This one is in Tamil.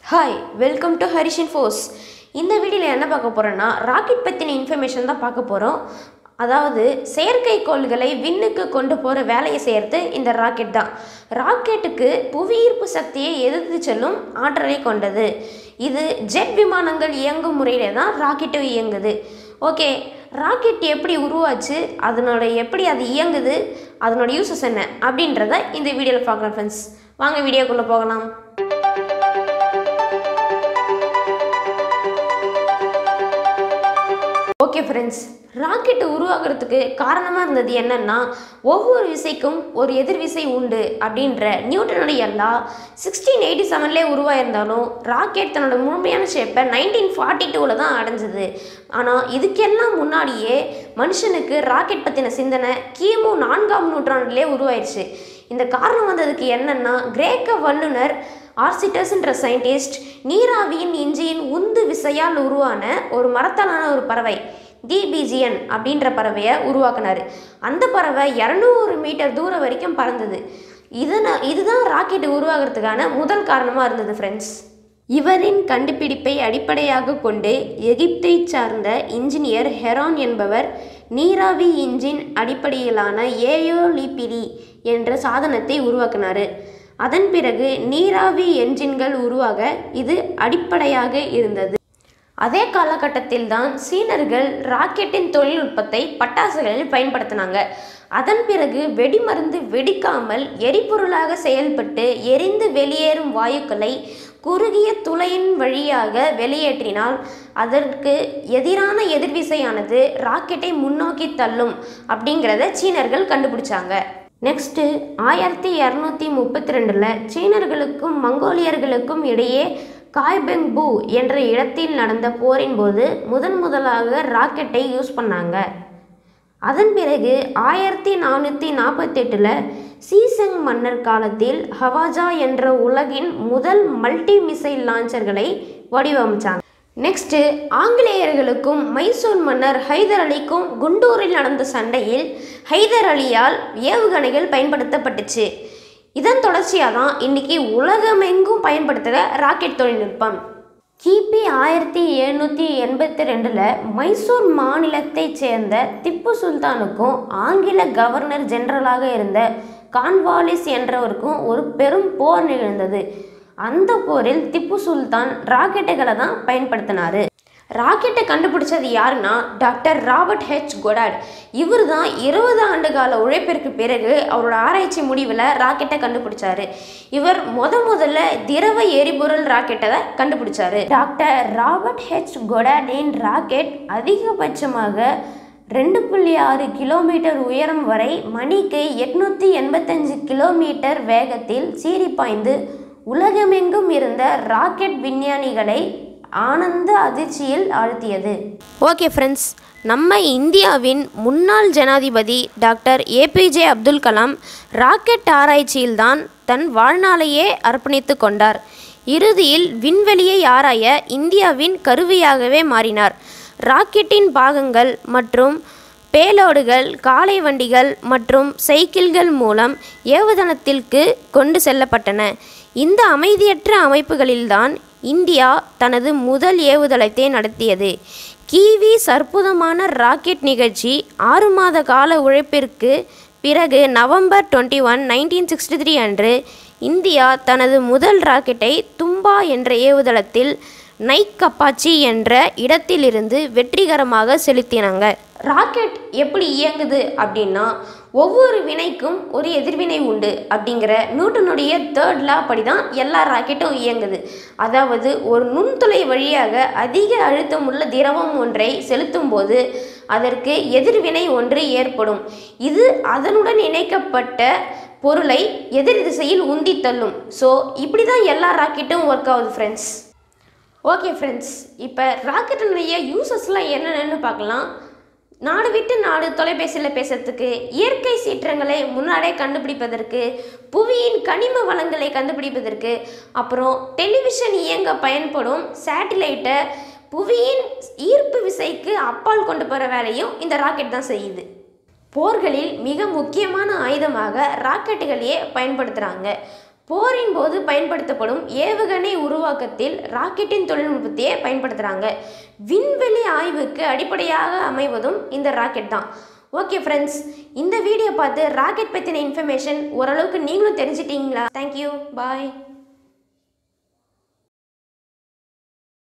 hi welcome to horizon force இந்த வீடியோவில் என்ன பார்க்க போகிறோன்னா ராக்கெட் பற்றின இன்ஃபர்மேஷன் தான் பார்க்க போகிறோம் அதாவது செயற்கைக்கோள்களை விண்ணுக்கு கொண்டு போகிற வேலையை செய்கிறது இந்த ராக்கெட் தான் ராக்கெட்டுக்கு புவியீர்ப்பு சக்தியை எதிர்த்து செல்லும் ஆற்றலை கொண்டது இது ஜெட் விமானங்கள் இயங்கும் முறையில தான் ராக்கெட்டும் இயங்குது ஓகே ராக்கெட் எப்படி உருவாச்சு அதனோட எப்படி அது இயங்குது அதனோட யூசஸ் என்ன அப்படின்றத இந்த வீடியோவில் பார்க்கலாம் ஃப்ரெண்ட்ஸ் வாங்க வீடியோக்குள்ளே போகலாம் ஓகே ஃப்ரெண்ட்ஸ் ராக்கெட் உருவாகிறதுக்கு காரணமாக இருந்தது என்னன்னா ஒவ்வொரு விசைக்கும் ஒரு எதிர்விசை உண்டு அப்படின்ற நியூட்டனுடைய எல்லா சிக்ஸ்டீன் எயிட்டி செவன்லேயே உருவாயிருந்தாலும் ராக்கெட் தன்னோட முழுமையான ஷேப்பை நைன்டீன் ஃபார்ட்டி டூவில் தான் அடைஞ்சது ஆனால் இதுக்கெல்லாம் முன்னாடியே மனுஷனுக்கு ராக்கெட் பற்றின சிந்தனை கிமு நான்காம் நூற்றாண்டுலேயே உருவாயிருச்சு இந்த காரணம் வந்ததுக்கு என்னன்னா கிரேக்க வல்லுனர் ஆர்சிட்டஸ்ன்ற சயின்டிஸ்ட் நீராவியின் இஞ்சியின் உந்து விசையால் உருவான ஒரு மரத்தாலான ஒரு பறவை டிபிஜியன் அப்படின்ற பறவையை உருவாக்குனாரு அந்த பறவை இரநூறு மீட்டர் தூரம் வரைக்கும் பறந்தது இதனா இதுதான் ராக்கெட் உருவாகிறதுக்கான முதல் காரணமாக இருந்தது ஃப்ரெண்ட்ஸ் இவரின் கண்டுபிடிப்பை அடிப்படையாக கொண்டு எகிப்தை சார்ந்த இன்ஜினியர் ஹெரான் என்பவர் நீராவி இன்ஜின் அடிப்படையிலான ஏயோலிபிரி என்ற சாதனத்தை உருவாக்கினார் அதன் பிறகு நீராவி என்ஜின்கள் உருவாக இது அடிப்படையாக இருந்தது அதே காலகட்டத்தில் தான் சீனர்கள் ராக்கெட்டின் தொழில்நுட்பத்தை பட்டாசுகளில் பயன்படுத்தினாங்க அதன் பிறகு வெடிமருந்து வெடிக்காமல் எரிபொருளாக செயல்பட்டு எரிந்து வெளியேறும் வாயுக்களை குறுகிய துளையின் வழியாக வெளியேற்றினால் அதற்கு எதிரான எதிர்விசையானது ராக்கெட்டை முன்னோக்கி தள்ளும் அப்படிங்கிறத சீனர்கள் கண்டுபிடிச்சாங்க நெக்ஸ்ட்டு ஆயிரத்தி இரநூத்தி முப்பத்தி ரெண்டில் சீனர்களுக்கும் மங்கோலியர்களுக்கும் இடையே காய்பெங்பு என்ற இடத்தில் நடந்த போரின் போது முதன் முதலாக ராக்கெட்டை யூஸ் பண்ணாங்க அதன் பிறகு ஆயிரத்தி நானூற்றி நாற்பத்தெட்டில் சீசங் மன்னர் காலத்தில் ஹவாஜா என்ற உலகின் முதல் மல்டி மிசைல் லான்ச்சர்களை வடிவமைச்சாங்க நெக்ஸ்ட்டு ஆங்கிலேயர்களுக்கும் மைசூர் மன்னர் ஹைதர் அலிக்கும் குண்டூரில் நடந்த சண்டையில் ஹைதர் அலியால் ஏவுகணைகள் பயன்படுத்தப்பட்டுச்சு இதன் தொடர்ச்சியாக தான் இன்னைக்கு உலகமெங்கும் பயன்படுத்துகிற ராக்கெட் தொழில்நுட்பம் கிபி ஆயிரத்தி எழுநூற்றி எண்பத்தி ரெண்டில் மைசூர் மாநிலத்தைச் சேர்ந்த திப்பு சுல்தானுக்கும் ஆங்கில கவர்னர் ஜெனரலாக இருந்த கான்வாலிஸ் என்றவருக்கும் ஒரு பெரும் போர் நிகழ்ந்தது அந்த போரில் திப்பு சுல்தான் ராக்கெட்டுகளை தான் பயன்படுத்தினார் ராக்கெட்டை கண்டுபிடிச்சது யாருன்னா டாக்டர் ராபர்ட் ஹெச் கொடாட் இவர் தான் இருபது ஆண்டு கால உழைப்பிற்கு பிறகு அவரோட ஆராய்ச்சி முடிவில் ராக்கெட்டை கண்டுபிடிச்சாரு இவர் முத முதல்ல திரவ எரிபொருள் ராக்கெட்டை கண்டுபிடிச்சாரு டாக்டர் ராபர்ட் ஹெச் கொடாடின் ராக்கெட் அதிகபட்சமாக ரெண்டு புள்ளி ஆறு கிலோமீட்டர் உயரம் வரை மணிக்கு எட்நூற்றி எண்பத்தஞ்சு கிலோமீட்டர் வேகத்தில் சீறி பாய்ந்து உலகமெங்கும் இருந்த ராக்கெட் விஞ்ஞானிகளை ஆனந்த அதிர்ச்சியில் ஆழ்த்தியது ஓகே ஃப்ரெண்ட்ஸ் நம்ம இந்தியாவின் முன்னாள் ஜனாதிபதி doctor APJ Abdul Kalam rocket ஆராய்ச்சியில்தான் தன் வாழ்நாளையே அர்ப்பணித்து கொண்டார் இறுதியில் விண்வெளியை ஆராய இந்தியாவின் கருவியாகவே மாறினார் ராக்கெட்டின் பாகங்கள் மற்றும் பேலோடுகள் காலை வண்டிகள் மற்றும் சைக்கிள்கள் மூலம் ஏவுதளத்திற்கு கொண்டு செல்லப்பட்டன இந்த அமைதியற்ற அமைப்புகளில்தான் இந்தியா தனது முதல் ஏவுதளத்தை நடத்தியது கீவிஸ் அற்புதமான ராக்கெட் நிகழ்ச்சி ஆறு மாத கால உழைப்பிற்கு பிறகு November twenty one nineteen sixty three அன்று இந்தியா தனது முதல் ராக்கெட்டை தும்பா என்ற ஏவுதளத்தில் நைக் அப்பாச்சி என்ற இடத்திலிருந்து வெற்றிகரமாக செலுத்தினாங்க ராக்கெட் எப்படி இயங்குது அப்படின்னா ஒவ்வொரு வினைக்கும் ஒரு எதிர்வினை உண்டு அப்படிங்கிற நியூட்டனுடைய தேர்ட் லா படி தான் எல்லா ராக்கெட்டும் இயங்குது அதாவது ஒரு நுண்துளை வழியாக அதிக அழுத்தமுள்ள திரவம் ஒன்றை செலுத்தும் போது அதற்கு எதிர்வினை ஒன்று ஏற்படும் இது அதனுடன் இணைக்கப்பட்ட பொருளை எதிர் திசையில் உந்தி தள்ளும் ஸோ இப்படி தான் எல்லா ராக்கெட்டும் ஒர்க் ஆகுது ஃப்ரெண்ட்ஸ் ஓகே ஃப்ரெண்ட்ஸ் இப்போ ராக்கெட்டினுடைய யூசஸ்லாம் என்னென்னு பார்க்கலாம் நாடு விட்டு நாடு தொலைபேசியில் பேசுறதுக்கு இயற்கை சீற்றங்களை முன்னாடியே கண்டுபிடிப்பதற்கு புவியின் கனிம வளங்களை கண்டுபிடிப்பதற்கு அப்புறம் டெலிவிஷன் இயங்க பயன்படும் சேட்டிலைட்டை புவியின் ஈர்ப்பு விசைக்கு அப்பால் கொண்டு போகிற வேலையும் இந்த ராக்கெட் தான் செய்யுது போர்களில் மிக முக்கியமான ஆயுதமாக ராக்கெட்டுகளையே பயன்படுத்துகிறாங்க போரின் போது பயன்படுத்தப்படும் ஏவுகணை உருவாக்கத்தில் ராக்கெட்டின் தொழில்நுட்பத்தையே பயன்படுத்துகிறாங்க விண்வெளி ஆய்வுக்கு அடிப்படையாக அமைவதும் இந்த ராக்கெட் தான் ஓகே ஃப்ரெண்ட்ஸ் இந்த வீடியோ பார்த்து ராக்கெட் பற்றின இன்ஃபர்மேஷன் ஓரளவுக்கு நீங்களும் தெரிஞ்சிட்டீங்களா தேங்க்யூ பாய்